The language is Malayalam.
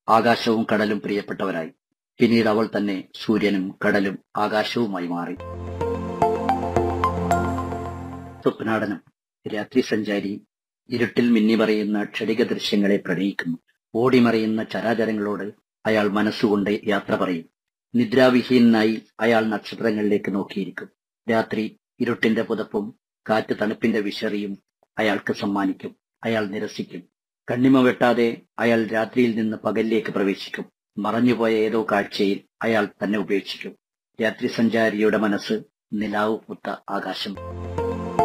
ആകാശവും കടലും പ്രിയപ്പെട്ടവരായി പിന്നീട് അവൾ തന്നെ സൂര്യനും കടലും ആകാശവുമായി മാറി സ്വപ്നാടനം രാത്രി സഞ്ചാരി ഇരുട്ടിൽ മിന്നിമറയുന്ന ക്ഷണിക ദൃശ്യങ്ങളെ പ്രണയിക്കുന്നു ഓടിമറയുന്ന ചരാചരങ്ങളോട് അയാൾ മനസ്സുകൊണ്ട് യാത്ര പറയും നിദ്രാവിഹീനായി അയാൾ നക്ഷത്രങ്ങളിലേക്ക് നോക്കിയിരിക്കും രാത്രി ഇരുട്ടിന്റെ പുതപ്പും കാറ്റ് തണുപ്പിന്റെ വിശറിയും അയാൾക്ക് സമ്മാനിക്കും അയാൾ നിരസിക്കും കണ്ണിമ വെട്ടാതെ അയാൾ രാത്രിയിൽ നിന്ന് പകലിലേക്ക് പ്രവേശിക്കും മറഞ്ഞുപോയ ഏതോ കാഴ്ചയിൽ അയാൾ തന്നെ ഉപേക്ഷിക്കും രാത്രി സഞ്ചാരിയുടെ മനസ്സ് നിലാവ് പുത്ത ആകാശം